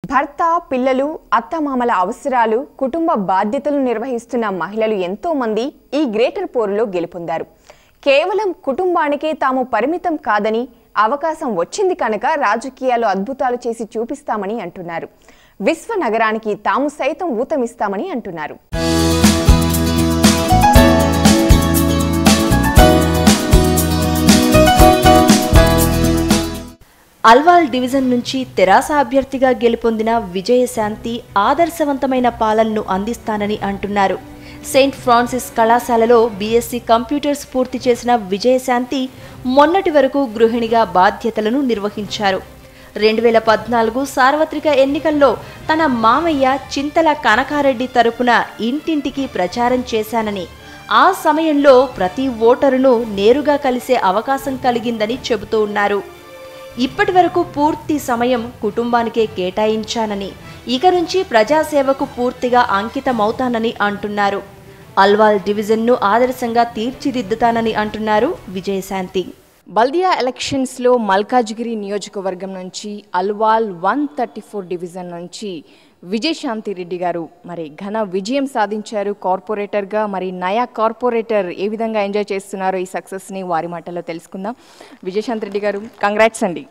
భర్త పిల్లలు అత్తమామల అవసరాలు కుటుంబ బాధ్యతలు నిర్వహిస్తున్న మహిళలు ఎంతో మంది ఈ గ్రేటర్ పోరులో గెలుపొందారు కేవలం కుటుంబానికే తాము పరిమితం కాదని అవకాశం వచ్చింది కనుక రాజకీయాలు అద్భుతాలు చేసి చూపిస్తామని అంటున్నారు విశ్వ నగరానికి తాము సైతం ఊతమిస్తామని అంటున్నారు అల్వాల్ డివిజన్ నుంచి తెరాస అభ్యర్థిగా గెలుపొందిన విజయశాంతి ఆదర్శవంతమైన పాలనను అందిస్తానని అంటున్నారు సెయింట్ ఫ్రాన్సిస్ కళాశాలలో బీఎస్సీ కంప్యూటర్స్ పూర్తి చేసిన విజయశాంతి మొన్నటి వరకు గృహిణిగా బాధ్యతలను నిర్వహించారు రెండు వేల పద్నాలుగు సార్వత్రిక ఎన్నికల్లో తన మామయ్య చింతల కనకారెడ్డి తరపున ఇంటింటికి ప్రచారం చేశానని ఆ సమయంలో ప్రతి ఓటరును నేరుగా కలిసే అవకాశం కలిగిందని చెబుతూ ఉన్నారు ఇప్పటి వరకు పూర్తి సమయం కుటుంబానికే కేటాయించానని ఇక నుంచి ప్రజాసేవకు పూర్తిగా అంకితమవుతానని అంటున్నారు అల్వాల్ డివిజన్ను ఆదర్శంగా తీర్చిదిద్దుతానని అంటున్నారు విజయశాంతి బల్దియా ఎలక్షన్స్లో మల్కాజ్గిరి నియోజకవర్గం నుంచి Alwal one thirty four division నుంచి విజయశాంతి రెడ్డి గారు మరి ఘన విజయం సాధించారు కార్పొరేటర్గా మరి నయా కార్పొరేటర్ ఏ విధంగా ఎంజాయ్ చేస్తున్నారో ఈ సక్సెస్ని వారి మాటల్లో తెలుసుకుందాం విజయశాంతి రెడ్డి గారు కంగ్రాట్స్ అండి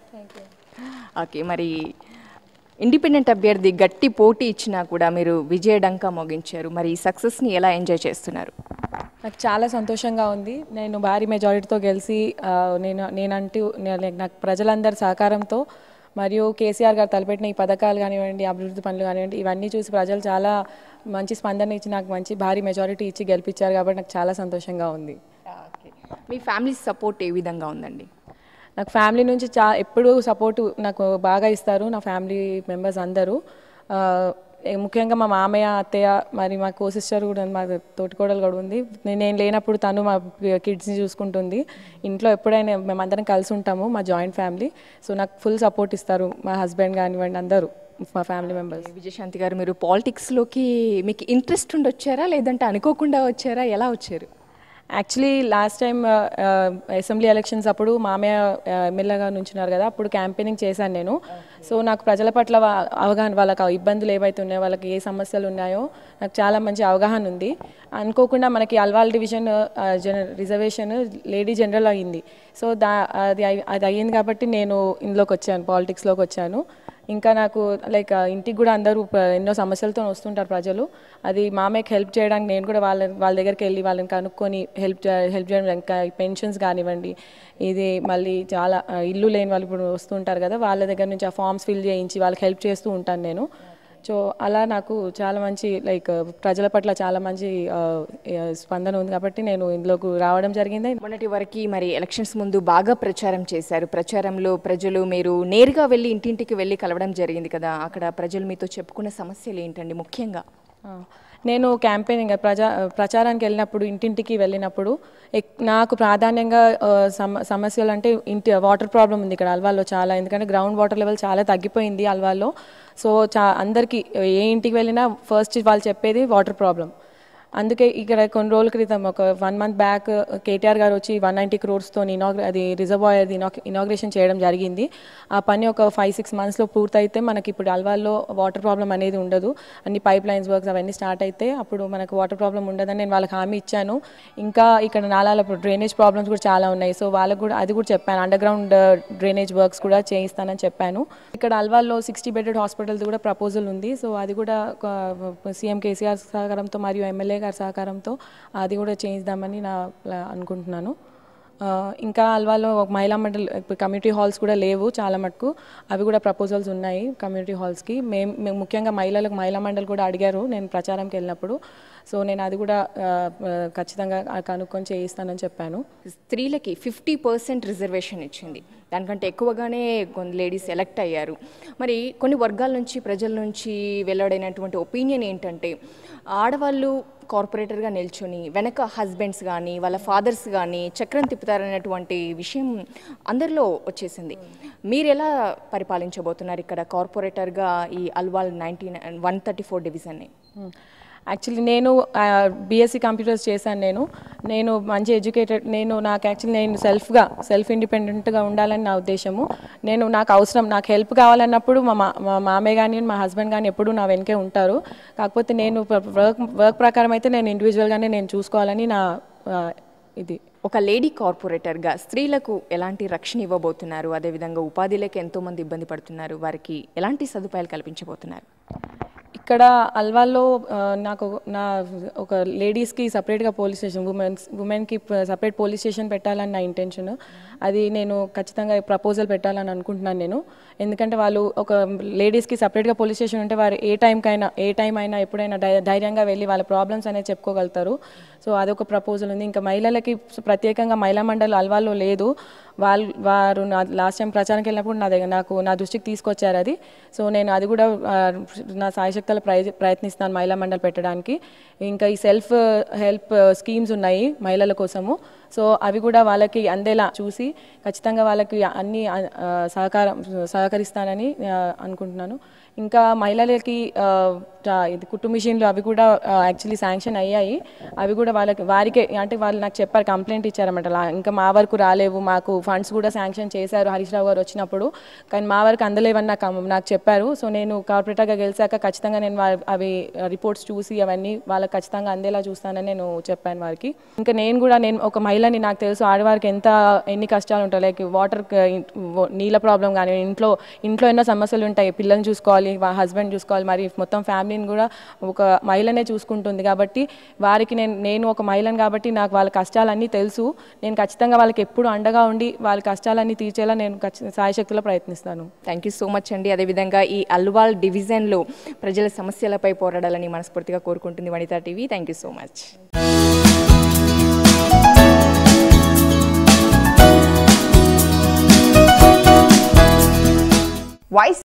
ఓకే మరి ఇండిపెండెంట్ అభ్యర్థి గట్టి పోటీ ఇచ్చినా కూడా మీరు విజయ డంకా మోగించారు మరి ఈ సక్సెస్ని ఎలా ఎంజాయ్ చేస్తున్నారు నాకు చాలా సంతోషంగా ఉంది నేను భారీ మెజారిటీతో గెలిచి ఆ, నేను నేనంటూ నే- లైక్ నాకు ప్రజలందరి సహకారంతో మరియు కేసీఆర్ గారు తలపెట్టిన ఈ పథకాలు కానివ్వండి అభివృద్ధి పనులు కానివ్వండి ఇవన్నీ చూసి ప్రజలు చాలా మంచి స్పందన ఇచ్చి నాకు మంచి భారీ మెజారిటీ ఇచ్చి గెలిపించారు కాబట్టి నాకు చాలా సంతోషంగా ఉంది ఓకే మీ ఫ్యామిలీ సపోర్ట్ ఏ విధంగా ఉందండి నాకు ఫ్యామిలీ నుంచి చా ఎప్పుడూ సపోర్టు నాకు బాగా ఇస్తారు నా ఫ్యామిలీ మెంబర్స్ అందరూ ఆ, ఏ- ముఖ్యంగా మా మామయ్య అత్తయ్య మరి మా కో సిస్టర్ కూడా ఉంది, మా తోటికోడలు కూడా ఉంది నేను నేను లేనప్పుడు తను మా కిడ్స్ని చూసుకుంటుంది ఇంట్లో ఎప్పుడైనా మేమందరం కలిసి ఉంటాము మా జాయింట్ ఫ్యామిలీ సో నాకు ఫుల్ సపోర్ట్ ఇస్తారు మా హస్బెండ్ కానివ్వండి అందరూ మా ఫ్యామిలీ మెంబర్స్ విజయశాంతి గారు మీరు పాలిటిక్స్లోకి మీకు ఇంట్రెస్ట్ ఉండి వచ్చారా లేదంటే అనుకోకుండా వచ్చారా ఎలా వచ్చారు actually last time assembly elections అప్పుడు మామయ్య ఎమ్మెల్యేగా నుంచున్నారు కదా అప్పుడు క్యాంపెయినింగ్ చేశాను నేను సో నాకు ప్రజల పట్ల వా- అవగాహన వాళ్ళకి ఆ ఇబ్బందులు ఏవైతే ఉన్నాయో వాళ్ళకి ఏ సమస్యలు ఉన్నాయో నాకు చాలా మంచి అవగాహన ఉంది అనుకోకుండా మనకి అల్వాల్ డివిజన్ జన రిజర్వేషన్ లేడీ జనరల్ అయ్యింది సో దా అది అయి- అది అయ్యింది కాబట్టి నేను ఇందులోకి వచ్చాను పాలిటిక్స్లోకి వచ్చాను ఇంకా నాకు లైక్ ఇంటికి కూడా అందరూ ప- ఎన్నో సమస్యలతో వస్తుంటారు ప్రజలు అది మామయ్యకి హెల్ప్ చేయడానికి నేను కూడా వాళ్ళ వాళ్ళ దగ్గరికి వెళ్ళి వాళ్ళని కనుక్కొని హెల్ప్ హెల్ప్ చేయడం ఇంకా పెన్షన్స్ కానివ్వండి ఇది మళ్ళీ చాలా ఆ, ఇల్లు లేని వాళ్ళు ఇప్పుడు వస్తుంటారు కదా వాళ్ళ దగ్గర నుంచి ఆ ఫామ్స్ ఫిల్ చేయించి వాళ్ళకి హెల్ప్ చేస్తూ ఉంటాను నేను సో అలా నాకు చాలా మంచి లైక్ ప్రజల పట్ల చాలా మంచి ఆ, ఆ, స్పందన ఉంది కాబట్టి నేను ఇందులోకి రావడం జరిగింది మొన్నటి వరకు మరి ఎలక్షన్స్ ముందు బాగా ప్రచారం చేశారు ప్రచారంలో ప్రజలు మీరు నేరుగా వెళ్ళి ఇంటింటికి వెళ్ళి కలవడం జరిగింది కదా అక్కడ ప్రజలు మీతో చెప్పుకున్న సమస్యలు ఏంటండి ముఖ్యంగా ఆ, నేను క్యాంపెయినింగ్ ప్రజా ప్రచారానికి వెళ్ళినప్పుడు ఇంటింటికి వెళ్ళినప్పుడు ఎక్- నాకు ప్రాధాన్యంగా ఆ, సమ సమస్యలు అంటే ఇంటి వాటర్ ప్రాబ్లం ఉంది ఇక్కడ అల్వాల్లో చాలా ఎందుకంటే గ్రౌండ్ వాటర్ లెవెల్ చాలా తగ్గిపోయింది అల్వాల్లో సో చా అందరికీ ఏ ఇంటికి వెళ్ళినా ఫస్ట్ వాళ్ళు చెప్పేది వాటర్ ప్రాబ్లం అందుకే ఇక్కడ కొన్ని రోజుల క్రితం ఒక వన్ మంత్ బ్యాక్ కేటీఆర్ గారు వచ్చి వన్ నైంటీ క్రోర్స్తో ఇనాగ్ర అది రిజర్వాయర్ ఇనాగ్రేషన్ చేయడం జరిగింది ఆ పని ఒక ఫైవ్ సిక్స్ మంత్స్లో పూర్తయితే మనకి ఇప్పుడు అల్వాల్లో వాటర్ ప్రాబ్లం అనేది ఉండదు అన్ని పైప్ లైన్స్ వర్క్స్ అవన్నీ స్టార్ట్ అయితే అప్పుడు మనకు వాటర్ ప్రాబ్లం ఉండదని నేను వాళ్ళకి హామీ ఇచ్చాను ఇంకా ఇక్కడ నాలాల డ్రైనేజ్ ప్రాబ్లమ్స్ కూడా చాలా ఉన్నాయి సో వాళ్ళకు కూడా అది కూడా చెప్పాను అండర్ గ్రౌండ్ డ్రైనేజ్ వర్క్స్ కూడా చేయిస్తానని చెప్పాను ఇక్కడ అల్వాల్లో సిక్స్టీ బెడెడ్ హాస్పిటల్స్ కూడా ప్రపోజల్ ఉంది సో అది కూడా సీఎం కేసీఆర్ సహకారంతో మరియు ఎమ్మెల్యే గారి సహకారంతో అది కూడా చేయిద్దామని నా ప్లా- అనుకుంటున్నాను ఆ, ఇంకా అల్వాలో ఒక మహిళా మండలి ఇప్పుడు కమ్యూనిటీ హాల్స్ కూడా లేవు చాలా మటుకు అవి కూడా ప్రపోజల్స్ ఉన్నాయి కమ్యూనిటీ హాల్స్కి మేము మేము ముఖ్యంగా మహిళలకు మహిళా మండలి కూడా అడిగారు నేను ప్రచారంకి వెళ్ళినప్పుడు సో నేను అది కూడా ఆ, ఆ, ఖచ్చితంగా కనుక్కొని చేయిస్తానని చెప్పాను స్త్రీలకి ఫిఫ్టీ పర్సెంట్ రిజర్వేషన్ ఇచ్చింది దానికంటే ఎక్కువగానే కొన్ని లేడీస్ ఎలక్ట్ అయ్యారు మరి కొన్ని వర్గాల నుంచి ప్రజల నుంచి వెల్లడైనటువంటి ఒపీనియన్ ఏంటంటే ఆడవాళ్ళు కార్పొరేటర్గా నిల్చొని వెనక హస్బెండ్స్ కానీ వాళ్ళ ఫాదర్స్ కానీ చక్రం తిప్పుతారనేటువంటి విషయం అందరిలో వచ్చేసింది మీరు ఎలా పరిపాలించబోతున్నారు ఇక్కడ కార్పొరేటర్గా ఈ Alwal nineteen one thirty four డివిజన్ని యాక్చువల్లీ నేను బీఎస్సీ కంప్యూటర్స్ చేశాను నేను నేను మంచి ఎడ్యుకేటెడ్ నేను నాకు యాక్చువల్లీ నేను సెల్ఫ్గా సెల్ఫ్ ఇండిపెండెంట్గా ఉండాలని నా ఉద్దేశము నేను నాకు అవసరం నాకు హెల్ప్ కావాలన్నప్పుడు మా మా మా మామయ్య కానీ మా హస్బెండ్ కానీ ఎప్పుడూ నా వెనకే ఉంటారు కాకపోతే నేను వర్క్ వర్క్ ప్రకారం అయితే నేను ఇండివిజువల్గానే నేను చూసుకోవాలని నా ఆ, ఇది ఒక లేడీ కార్పొరేటర్గా స్త్రీలకు ఎలాంటి రక్షణ ఇవ్వబోతున్నారు అదేవిధంగా ఉపాధిలోకి ఎంతోమంది ఇబ్బంది పడుతున్నారు వారికి ఎలాంటి సదుపాయాలు కల్పించబోతున్నారు ఇక్కడ అల్వాల్లో ఆ, నాకు నా ఒక లేడీస్కి సపరేట్గా పోలీస్ స్టేషన్ ఉమెన్స్ ఉమెన్కి సపరేట్ పోలీస్ స్టేషన్ పెట్టాలని నా ఇంటెన్షన్ అది నేను ఖచ్చితంగా ప్రపోజల్ పెట్టాలని అనుకుంటున్నాను నేను ఎందుకంటే వాళ్ళు ఒక లేడీస్కి సపరేట్గా పోలీస్ స్టేషన్ ఉంటే వారు ఏ టైంకైనా ఏ టైం అయినా ఎప్పుడైనా ధై- ధైర్యంగా వెళ్ళి వాళ్ళ ప్రాబ్లమ్స్ అనేది చెప్పుకోగలుగుతారు సో అదొక ప్రపోజల్ ఉంది ఇంకా మహిళలకి ప్రత్యేకంగా మహిళా మండలి అల్వాల్లో లేదు వాళ్ళు వారు నా లాస్ట్ టైం ప్రచారానికి వెళ్ళినప్పుడు నా దగ్గర నాకు నా దృష్టికి తీసుకొచ్చారు అది సో నేను అది కూడా ఆ, నా సాయశక్తుల ప్రయ ప్రయత్నిస్తాను మహిళా మండలి పెట్టడానికి ఇంకా ఈ సెల్ఫ్ హెల్ప్ స్కీమ్స్ ఉన్నాయి మహిళల కోసము సో అవి కూడా వాళ్ళకి అందేలా చూసి ఖచ్చితంగా వాళ్ళకి అన్ని ఆ, సహకారం సహకరిస్తానని ఆ, అనుకుంటున్నాను ఇంకా మహిళలకి ఆ, చా- ఇది కుట్టు మిషన్లు అవి కూడా యాక్చువల్లీ శాంక్షన్ అయ్యాయి అవి కూడా వాళ్ళకి వారికే అంటే వాళ్ళు నాకు చెప్పారు కంప్లైంట్ ఇచ్చారన్నమాట లా- ఇంకా మా వరకు రాలేవు మాకు ఫండ్స్ కూడా శాంక్షన్ చేశారు హరీష్ రావు గారు వచ్చినప్పుడు కానీ మా వరకు అందలేవని నాకు అమ్మ- నాకు చెప్పారు సో నేను కార్పొరేటర్గా గెలిచాక ఖచ్చితంగా నేను వా- అవి రిపోర్ట్స్ చూసి అవన్నీ వాళ్ళకి ఖచ్చితంగా అందేలా చూస్తానని నేను చెప్పాను వారికి ఇంకా నేను కూడా నేను ఒక మహిళని నాకు తెలుసు ఆడవారికి ఎంత ఎన్ని కష్టాలు ఉంటాయి లైక్ వాటర్ నీళ్ళ ప్రాబ్లం కానీ ఇంట్లో ఇంట్లో ఎన్నో సమస్యలు ఉంటాయి పిల్లల్ని చూసుకోవాలి హస్బెండ్ చూసుకోవాలి మరి మొత్తం ఫ్యామిలీని కూడా ఒక మహిళనే చూసుకుంటుంది కాబట్టి వారికి నేను నేను ఒక మహిళను కాబట్టి నాకు వాళ్ళ కష్టాలన్నీ తెలుసు నేను ఖచ్చితంగా వాళ్ళకి ఎప్పుడు అండగా ఉండి వాళ్ళ కష్టాలన్నీ తీర్చేలా నేను ఖచ్చి- సాయశక్తిలో ప్రయత్నిస్తాను థ్యాంక్ యూ సో మచ్ అండి అదేవిధంగా ఈ అల్వాల్ డివిజన్లో ప్రజల సమస్యలపై పోరాడాలని మనస్ఫూర్తిగా కోరుకుంటుంది Vanitha TV thank you so much vice